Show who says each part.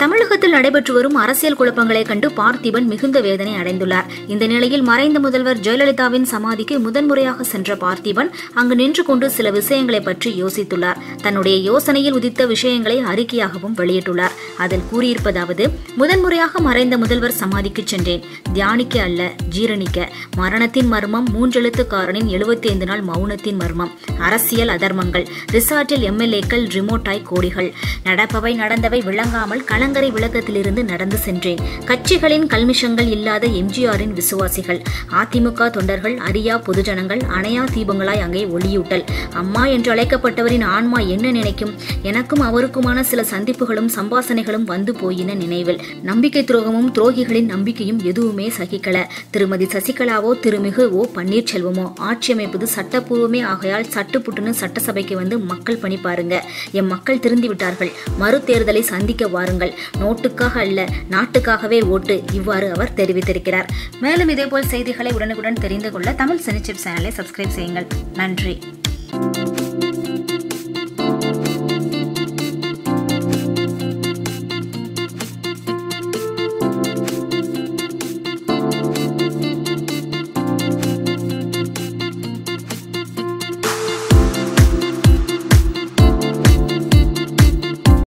Speaker 1: தமிழகத்தில் நடைபெற்று வரும் அரசியல் குழப்பங்களை கண்டு பார்த்திபன் மிகுந்த வேதனை அடைந்துள்ளார் இந்த நிலையில் மறைந்த முதல்வர் ஜெயலலிதாவின் சமாதிக்கு முதன்முறையாக சென்ற பார்த்திபன் அங்கு நின்று கொண்டு சில விஷயங்களை பற்றி யோசித்துள்ளார் தன்னுடைய யோசனையில் உதித்த விஷயங்களை அறிக்கையாகவும் வெளியிட்டுள்ளார் அதில் கூறியிருப்பதாவது முதன்முறையாக மறைந்த முதல்வர் சமாதிக்கு சென்றேன் தியானிக்க அல்ல ஜீரணிக்க மரணத்தின் மர்மம் மூன்றெழுத்துக்காரனின் எழுபத்தி ஐந்து நாள் மௌனத்தின் மர்மம் அரசியல் அதர்மங்கள் ரிசார்ட்டில் எம்எல்ஏக்கள் ரிமோட்டாய் கோடிகள் நடப்பவை நடந்தவை விளங்காமல் கலங்கரை விளக்கத்திலிருந்து நடந்து சென்றேன் கட்சிகளின் கல்மிஷங்கள் இல்லாத எம்ஜிஆரின் விசுவாசிகள் அதிமுக தொண்டர்கள் அரியா பொதுஜனங்கள் அணையா தீபங்களாய் அங்கே ஒளியூட்டல் அம்மா என்று அழைக்கப்பட்டவரின் ஆன்மா என்ன நினைக்கும் எனக்கும் அவருக்குமான சில சந்திப்புகளும் சம்பாசனைகளும் வந்து போயின நினைவில் நம்பிக்கை துரோகமும் துரோகிகளின் நம்பிக்கையும் எதுவுமே சகிக்கல திருமதி சசிகலாவோ திருமிகு ஓ பன்னீர்செல்வமோ ஆட்சி அமைப்பது சட்டப்பூர்வமே ஆகையால் சட்டுப்புட்டுன்னு சட்டசபைக்கு வந்து மக்கள் பணி பாருங்க எம் மக்கள் திருந்தி விட்டார்கள் மறு தேர்தலை சந்திக்க வாருங்கள் நோட்டுக்காக அல்ல நாட்டுக்காகவே ஓட்டு இவ்வாறு அவர் தெரிவித்திருக்கிறார் மேலும் இதேபோல் செய்திகளை உடனுக்குடன் தெரிந்து கொள்ள தமிழ் சினிச்சிப் சேனலை சப்ஸ்கிரைப் செய்யுங்கள் நன்றி